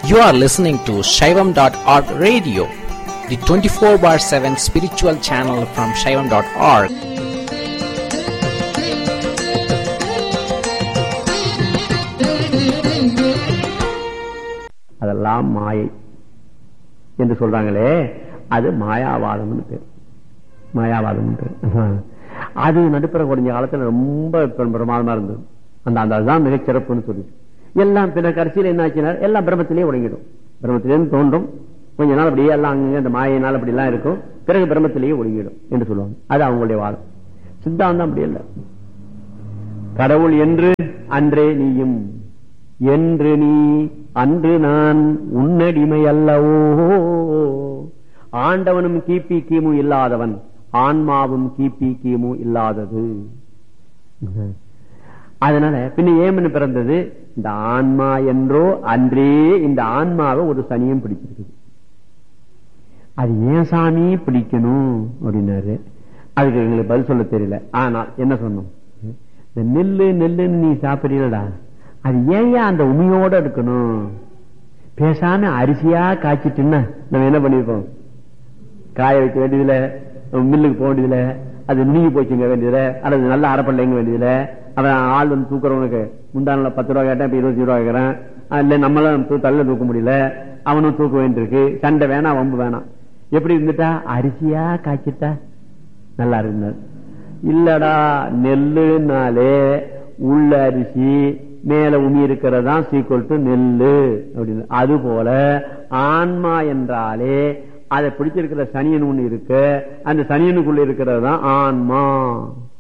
You are listening to Shaivam.org radio, the 24 bar 7 spiritual channel from Shaivam.org. அதெல்லாம் மாயை என்று சொல்றாங்களே அது மாயாவாதம்னு பேர் மாயாவாதம் பேர் அது நடுப்புற குறைஞ்ச காலத்துல ரொம்ப பிர- பிரமாதமா இருந்தது அந்த அந்த அதுதான் மிகச் சிறப்புன்னு சொல்லி எல்லாம் பின்ன கடைசியில் என்ன ஆச்சுன்னா எல்லாம் பிரம்மத்திலேயே உடங்கிடும் பிரம்மத்திலேருந்து தோன்றும் கொஞ்ச நாள் அப்படியே எல்லாம் அங்கங்க இந்த மாயினால் அப்படி எல்லாம் இருக்கும் பிறகு பிரம்மத்திலேயே ஒடுங்கிடும் என்று சொல்லுவாங்க அது அவங்களுடைய வாதம் சித்தாந்தம் அப்படி இல்லை கடவுள் என்று அன்றே நீயும் என்று நீ அன்று நான் உன்னடிமை அல்லவோ ஆண்டவனும் கிபி கிமு இல்லாதவன் ஆன்மாவும் கிபி கிமு இல்லாதது அதனால பின்ன ஏமனு பிறந்தது இந்த ஆன்மா என்றோ அன்றே இந்த ஆன்மாவை ஒரு சனியம் பிடிச்சிருக்குது அது ஏன் சாமி பிடிக்கணும் அப்படின்னாரு அதுக்கு எங்களுக்கு பதில் சொல்ல தெரியல ஆனால் என்ன சொன்னோம் இந்த நெல்லு நெல்லுன்னு நீ சாப்பிடலடா அது ஏன் அந்த உமையோட இருக்கணும் பேசாம அரிசியா காய்ச்சிட்டுன்னா நம்ம என்ன பண்ணிருப்போம் காய வைக்க வேண்டியதுல மில்லுக்கு போக வேண்டியதுல அது நுணுங்கி போச்சுங்க வேண்டியதுல அல்லது நல்ல அரைப்பள்ளைங்க வேண்டியதுல அவன் ஆள் வந்து தூக்குறவனுக்கு முந்தான பத்து ரூபா கேட்டா இப்ப இருபத்தி ரூபா கேட்கறான் இல்ல நம்மளும் தூ- தள்ள தூக்க முடியல அவனும் தூக்க வேண்டியிருக்கு சண்டை வேணாம் வம்பு வேணாம் எப்படி இருந்துட்டா அரிசியா காய்ச்சிட்டா நல்லா இருந்தார் இல்லடா நெல்லுனாலே உள்ள அரிசி மேல உமி இருக்கிறதா சீக்குவல் டு நெல்லு அப்படின்னு அது போல ஆன்மா என்றாலே அதை பிடிச்சிருக்கிற சனியன் ஒண்ணு இருக்கு அந்த சனியனுக்குள்ள இருக்கிறது தான் ஆன்மா